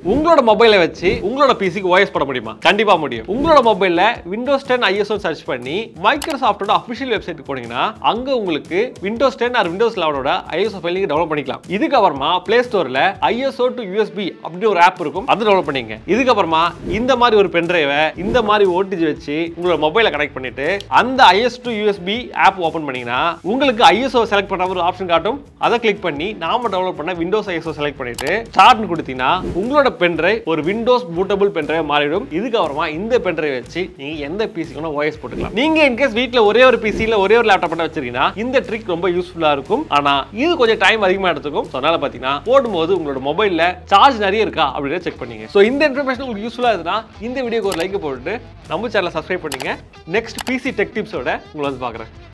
உங்களோட மொபைலை வச்சு உங்களோட பிசிக்கு ஓஎஸ் போட முடியுமா கண்டிப்பா முடியும் உங்களோட மொபைல்ல விண்டோஸ் டென் ஐஎஸ்ஓ சர்ச் பண்ணி மைக்ரோசாஃப்டோட அஃபிஷியல் வெப்சைட் போனீங்கன்னா அங்க உங்களுக்கு விண்டோஸ் டென் ஆர் விண்டோஸ் லெவனோட ஐஎஸ்ஓ ஃபைல் நீங்க டவுன்லோட் பண்ணிக்கலாம் இதுக்கப்புறமா பிளே ஸ்டோர்ல ஐஎஸ்ஓ டு யூஎஸ்பி அப்படின்னு ஒரு ஆப் இருக்கும் அது டவுன்லோட் பண்ணிங்க இதுக்கப்புறமா இந்த மாதிரி ஒரு பென்ட்ரைவை இந்த மாதிரி ஓடிஜி வச்சு உங்களோட மொபைலை கனெக்ட் பண்ணிட்டு அந்த ISO to USB app open பண்ணீங்கன்னா உங்களுக்கு ஐஎஸ்ஓ செலக்ட் பண்ண ஒரு ஆப்ஷன் காட்டும் அதை கிளிக் பண்ணி நாம டவுன்லோட் பண்ண விண்டோஸ் ஐஎஸ்ஓ செலக்ட் பண்ணிட்டு ஸ்டார்ட்னு கொடுத்தீங்கன்னா உங்களோட பென்ட்ரைவ் ஒரு விண்டோஸ் பூட்டபிள் பென்ட்ரைவ் மாறிடும் இதுக்கப்புறமா இந்த பென்ட்ரைவ் வச்சு நீங்க எந்த பிசி ஓஎஸ் போட்டுக்கலாம் நீங்க இன்கேஸ் வீட்ல ஒரே ஒரு பிசி இல்ல ஒரே ஒரு லேப்டாப் மட்டும் வச்சிருக்கீங்கன்னா இந்த ட்ரிக் ரொம்ப யூஸ்ஃபுல்லா இருக்கும் ஆனா இது கொஞ்சம் டைம் அதிகமா எடுத்துக்கும் So, அதனால பாத்தீங்கன்னா போடும்போது உங்களோட மொபைல்ல சார்ஜ் நிறைய இருக்கா அப்படின்னு செக் பண்ணீங்க ஸோ இந்த இன்ஃபர்மேஷன் உங்களுக்கு யூஸ்ஃபுல்லா இருந்ததுன்னா இந்த வீடியோக்கு ஒரு லைக் போட்டுட்டு நம்ம சேனலை சப்ஸ்கிரைப் பண்ணுங்க நெக்ஸ்ட் பிசி டெக் டிப்ஸோட உங்களை வந்து பார்க்குறேன்